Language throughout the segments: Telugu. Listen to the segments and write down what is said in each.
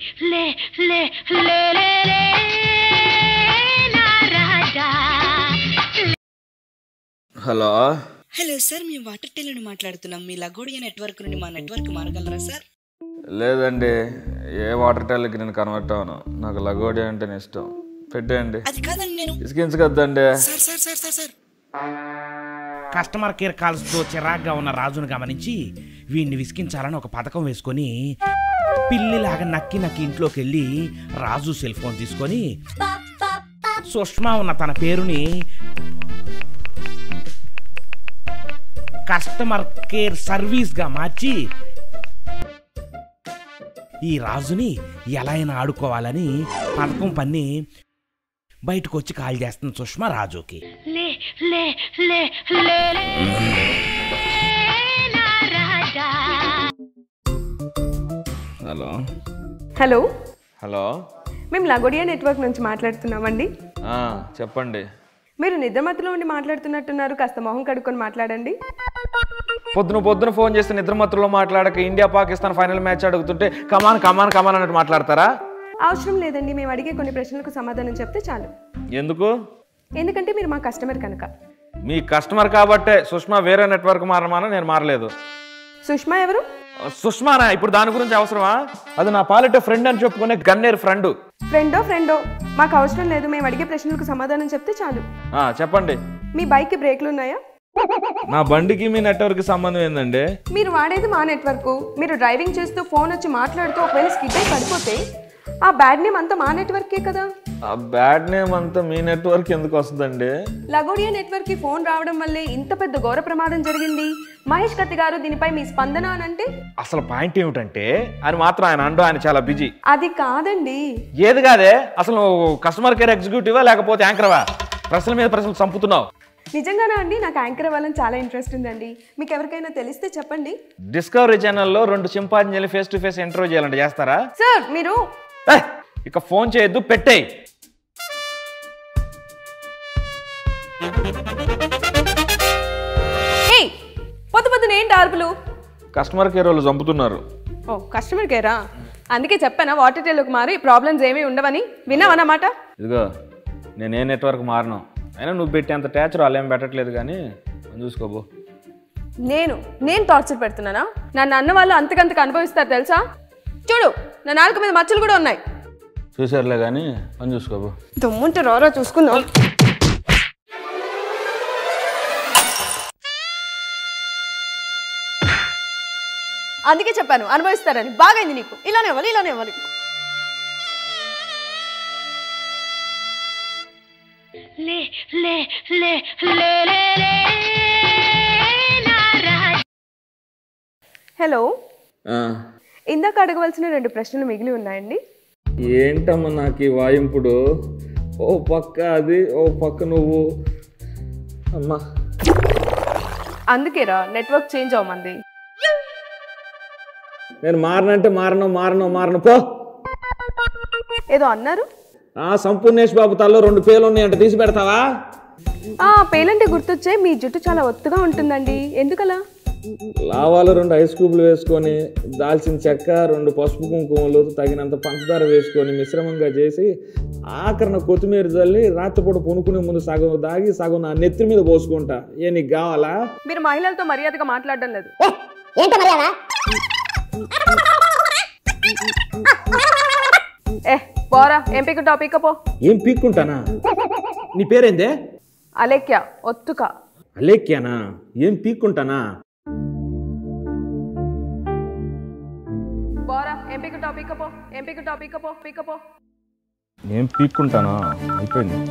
లే లే లే లే లే నా రాజా హలో హలో సార్ మేము వాటర్ టెల్ నుండి మాట్లాడుతున్నాం మీ లగోడియా నెట్వర్క్ నుండి మా నెట్వర్క్ మారగలరా సార్ లేదండి ఏ వాటర్ ట్యాలకి నేను కన్వర్ట్ అవను నాకు లగోడి అంటేనే ఇష్టం పెట్టేయండి అది కాదండి నేను ఇసుకించగద్దండి sir sir sir sir sir customer care కాల్స్తో చిరాగ్గా ఉన్న రాజును గమనించి వీడిని విసికించాలని ఒక పథకం వేసుకొని పిల్లిలాగా నక్కి నక్కి ఇంట్లోకి వెళ్ళి రాజు సెల్ ఫోన్ తీసుకొని సుష్మా ఉన్న తన పేరుని కస్టమర్ కేర్ సర్వీస్గా మార్చి ఈ రాజుని ఎలా అయినా ఆడుకోవాలని పథకం పన్ని బయటకు వచ్చి కాల్ చేస్తుంది సుష్మా రాజుకి లే లే లే లే లే నా రాజా హలో హలో హలో మేము లగోడియా నెట్వర్క్ నుంచి మాట్లాడుతున్నామండి ఆ, చెప్పండి మీరు నిద్రమత్తులో ఉండి మాట్లాడుతున్నట్టున్నారు కాస్త మొహం కడుక్కొని మాట్లాడండి పొద్దున పొద్దున ఫోన్ చేస్తే నిద్రమత్తులో మాట్లాడక ఇండియా పాకిస్తాన్ ఫైనల్ మ్యాచ్ అడుగుతుంటే కమాన్ కమాన్ కమాన్ అన్నట్టు మాట్లాడతారా అవసరం లేదండి మేము అడిగే కొన్ని ప్రశ్నలకు సమాధానం చెప్తే చాలు ఎందుకు ఎందుకంటే మీరు మా కస్టమర్ కనుక మీ కస్టమర్ కాబట్టే సుష్మా వేరే నెట్వర్క్ మారమాన నేను మారలేదు సుష్మా ఎవరు సుష్మానా ఇప్పుడు దాని గురించి అవసరమా అది నా పాలిట ఫ్రెండ్ అని చెప్పుకునే గన్నేరు ఫ్రెండ్ ఫ్రెండో ఫ్రెండో మాకు అవసరం లేదు మేము అడిగే ప్రశ్నలకు సమాధానం చెప్తే చాలు చెప్పండి మీ బైక్కి బ్రేక్లు ఉన్నాయా నా బండికి మీ నెట్వర్క్ సంబంధం ఏందండి మీరు వాడేది మా నెట్వర్క్ మీరు డ్రైవింగ్ చేస్తూ ఫోన్ వచ్చి మాట్లాడుతూ ఒకవేళ స్కిడ్ అయి పడిపోతే ఆ బ్యాడ్ నేమ్ అంతా మా నెట్వర్కే కదా ఆ బ్యాడ్ నేమ్ అంతా మీ నెట్వర్క్ ఎందుకు వస్తుందండి లగోడియా నెట్వర్క్ కి ఫోన్ రావడం వల్లే ఇంత పెద్ద ఘోర ప్రమాదం జరిగింది మహేష్ కత్తి గారు దీనిపై మీ స్పందన అని అంటే అసలు పాయింట్ ఏమిటంటే అని మాత్రం ఆయన అండు ఆయన చాలా బిజీ అది కాదండి ఏది కాదే అసలు నువ్వు కస్టమర్ కేర్ ఎగ్జిక్యూటివా లేకపోతే యాంకర్వా ప్రశ్నల మీద ప్రశ్నలు చంపుతున్నావు నిజంగానే అండి నాకు యాంకర్ అవ్వాలని చాలా ఇంట్రెస్ట్ ఉందండి మీకు ఎవరికైనా తెలిస్తే చెప్పండి డిస్కవరీ ఛానల్లో రెండు చింపాంజీలు ఫేస్ టు ఫేస్ ఇంటర్వ్యూ చేయాలంటే చేస్తారా సార్ మీరు ఏయ్, ఇక ఫోన్ చేయొద్దు పెట్టేయ్ ఏయ్ పొద్దు పొద్దున ఏంటి అరుపులు కస్టమర్ కేర్ వాళ్ళు చంపుతున్నారు ఓ కస్టమర్ కేరా అందుకే చెప్పానా వాటర్ టెల్లోకి మారి ప్రాబ్లమ్స్ ఏమీ ఉండవని విన్నావన్నమాట ఇదిగో నేను ఏ నెట్వర్క్ మారను అయినా నువ్వు పెట్టేంత ట్యాచర్ వాళ్ళు ఏం పెట్టట్లేదు కానీ మనం చూసుకోబో నేను నేను టార్చర్ పెడుతున్నానా నన్ను అన్న వాళ్ళు అంతకంతకు అనుభవిస్తారు తెలుసా చూడు నా నాలుక మీద మచ్చలు కూడా ఉన్నాయి చూసారులే కానీ పని చూసుకోబో దమ్ముంటే రారా చూసుకుందాం అందుకే చెప్పాను అనుభవిస్తారని బాగైంది నీకు ఇలానే ఇవ్వాలి ఇలానే ఇవ్వాలి లే లే లే లే లే లే నా రాజా హలో ఇందాక అడగవలసిన రెండు ప్రశ్నలు మిగిలి ఉన్నాయండి ఏంటమ్మా నాకు ఈ వాయింపుడు ఓ పక్క అది ఓ పక్క నువ్వు అమ్మా అందుకేరా నెట్వర్క్ చేంజ్ అవ్వమంది నేను మారనంటే మారను మారను మారను పో ఏదో అన్నారు ఆ సంపూర్ణేష్ బాబు తల్లో రెండు పేలు ఉన్నాయంట తీసి పెడతావా ఆ పేలంటే గుర్తొచ్చే మీ జుట్టు చాలా ఒత్తుగా ఉంటుందండి ఎందుకలా లావాలు రెండు ఐస్ క్యూబ్లు వేసుకొని దాల్చిన చెక్క రెండు పసుపు కుంకుమలు తగినంత పంచదార వేసుకొని మిశ్రమంగా చేసి ఆఖరణ కొత్తిమీర చల్లి రాత్రిపూట పొనుకునే ముందు సగం దాగి సగం నా నెత్తి మీద పోసుకుంటా ఏ నీకు కావాలా మీరు మహిళలతో మర్యాదగా మాట్లాడడం లేదు ఏ పోరా ఏం పిక్ టాపిక్ పో ఏం పీక్కుంటానా నీ పేరేందే అలేఖ్య ఒత్తుక అలేక్యానా ఏం పీక్కుంటానా పోరా ఏం పిక్ టాపిక్ పో ఏం పిక్ టాపిక్ పో పిక్ పో ఏం పీక్కుంటానా అయిపోయింది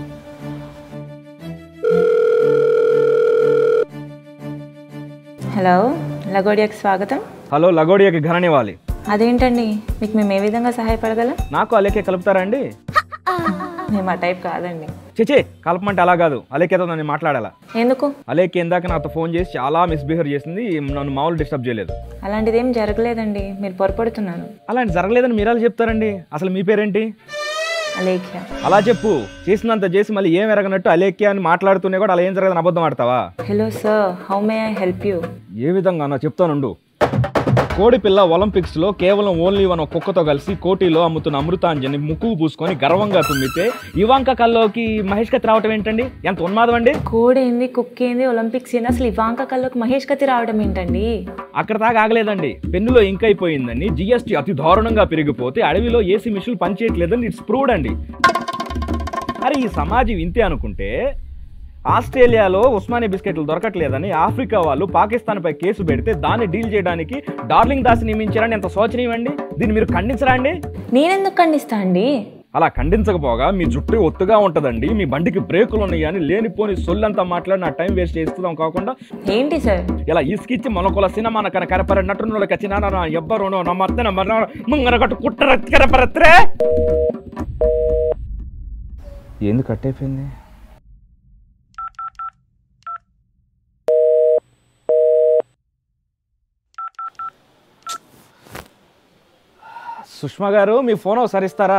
హలో లగోడియాకి స్వాగతం హలో లగోడియాకి ఘననివ్వాలి అదేంటండి మీకు మేము ఏ విధంగా సహాయపడగలం నాకు అలేకే కలుపుతారా అండి మేము ఆ టైప్ కాదండి చిచే కలపమంటే అలా కాదు అలేకేతో నన్ను మాట్లాడాలా ఎందుకు అలేకే ఇందాక నాతో ఫోన్ చేసి చాలా మిస్బిహేవ్ చేసింది నన్ను మామూలు డిస్టర్బ్ చేయలేదు అలాంటిది ఏం జరగలేదండి మీరు పొరపడుతున్నారు అలాంటి జరగలేదని మీరు ఎలా చెప్తారండి అసలు మీ పేరేంటి అలేఖ్య అలా చెప్పు చేసినంత చేసి మళ్ళీ ఏం ఎరగనట్టు అలేకే అని మాట్లాడుతూనే కూడా అలా ఏం జరగదని అబద్ధం ఆడతావా hello sir how may I help you ఏ విధంగా నా చెప్తానుండు కోడి పిల్ల ఒలింపిక్స్ లో కేవలం ఓన్లీ వన్ కుక్కతో కలిసి కోటిలో అమ్ముతున్న అమృతాంజని ముక్కు పూసుకొని గర్వంగా తుమ్మితే ఇవాంక కల్లోకి మహేష్ కత్తి రావటం ఏంటండి ఎంత ఉన్మాదం అండి కోడేంది కుక్కేంది ఒలింపిక్స్ ఏంది అసలు ఇవాంక కల్లోకి మహేష్ కత్తి రావడం ఏంటండి అక్కడ దాకా ఆగలేదండి పెన్నులో ఇంక్ అయిపోయిందని జిఎస్టీ అతి దారుణంగా పెరిగిపోతే అడవిలో ఏసీ మిషన్లు పనిచేయట్లేదని ఇట్స్ ప్రూవ్డ్ అండి అరే ఈ సమాజం ఇంతే అనుకుంటే ఆస్ట్రేలియాలో ఉస్మానియా బిస్కెట్లు దొరకట్లేదని ఆఫ్రికా వాళ్ళు పాకిస్తాన్పై కేసు పెడితే దాన్ని డీల్ చేయడానికి డార్లింగ్ దాస్ నియమించారని ఎంత శోచనీయం అండి దీన్ని మీరు ఖండించరా అండి నేనెందుకు ఖండిస్తా అండి అలా ఖండించకపోగా మీ జుట్టు ఒత్తుగా ఉంటుందండి మీ బండికి బ్రేకులు ఉన్నాయి అని లేనిపోని సొల్లంతా మాట్లాడి నా టైం వేస్ట్ చేస్తున్నాం కాకుండా ఏంటి సార్ ఇలా ఇసుకిచ్చి మొలకొల సినిమా కన కరపర నటునుల కచ్చినా ఎవ్వరు నమ్మత్త నమ్మర ముంగరగట్టు కుట్టర కరపరత్రే ఏంది కట్ అయిపోయింది సుష్మా గారు మీ ఫోన్ ఒకసారి ఇస్తారా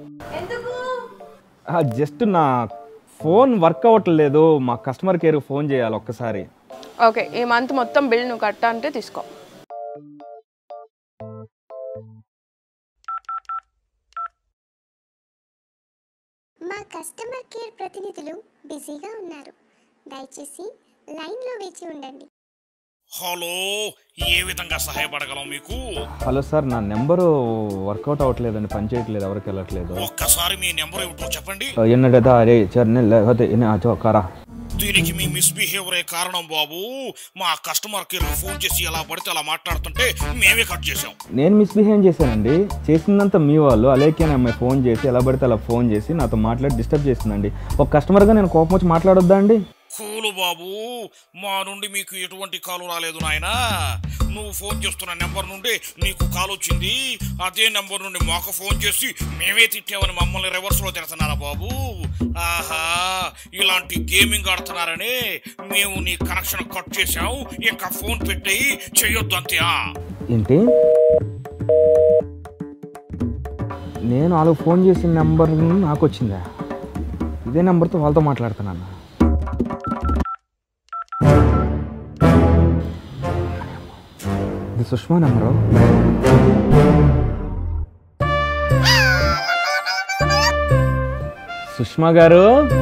జస్ట్ నా ఫోన్ వర్క్ అవ్వట్లేదు మా కస్టమర్ కేర్ ఫోన్ చేయాలి ఒక్కసారి ఓకే ఈ మంత్ మొత్తం బిల్ నువ్వు కట్టా అంటే తీసుకో మా కస్టమర్ కేర్ ప్రతినిధులు బిజీగా ఉన్నారు దయచేసి లైన్లో వేచి ఉండండి హలో ఏ విధంగా సహాయపడగలం మీకు హలో సార్ నా నెంబరు వర్కౌట్ అవ్వట్లేదండి పని చేయట్లేదు ఎవరికి వెళ్ళట్లేదు ఒక్కసారి మీ నెంబర్ ఏమిటో చెప్పండి ఎన్నడదా అరే చర్ని లేకపోతే కరా దీనికి మీ మిస్బిహేవియరే కారణం బాబు మా కస్టమర్ కేర్ ఫోన్ చేసి ఎలా పడితే అలా మాట్లాడుతుంటే మేమే కట్ చేసాం నేను మిస్బిహేవ్ చేశానండి చేసిందంతా మీ వాళ్ళు అలేకే అమ్మాయి ఫోన్ చేసి ఎలా పడితే అలా ఫోన్ చేసి నాతో మాట్లాడి డిస్టర్బ్ చేసిందండి ఒక కస్టమర్గా నేను కోపం వచ్చి మాట్లాడొద్దా అండి కూలు బాబు మా నుండి మీకు ఎటువంటి కాలు రాలేదు నాయనా నువ్వు ఫోన్ చేస్తున్న నెంబర్ నుండి నీకు కాల్ వచ్చింది అదే నెంబర్ నుండి మాకు ఫోన్ చేసి మేమే తిట్టామని మమ్మల్ని రివర్స్ లో తిడుతున్నారా బాబు ఆహా ఇలాంటి గేమింగ్ ఆడుతున్నారని మేము నీ కనెక్షన్ కట్ చేసాం ఇంకా ఫోన్ పెట్టేయి చెయ్యొద్దు అంతే ఆ. ఏంటి నేను వాళ్ళకి ఫోన్ చేసిన నెంబర్ నాకు వచ్చిందా ఇదే నెంబర్తో వాళ్ళతో మాట్లాడుతున్నాను ఇది సుష్మా నెంబరు సుష్మా గారు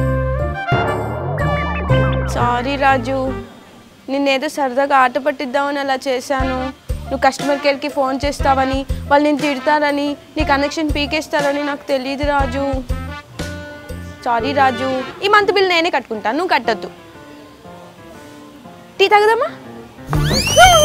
సారీ రాజు నిన్నేదో సరదాగా ఆట పట్టిద్దామని అలా చేశాను నువ్వు కస్టమర్ కేర్కి ఫోన్ చేస్తావని వాళ్ళు నేను తిడతారని నీ కనెక్షన్ పీకేస్తారని నాకు తెలియదు రాజు సారీ రాజు ఈ మంత్ బిల్ నేనే కట్టుకుంటాను నువ్వు కట్టద్దు టీ తాగదమ్మా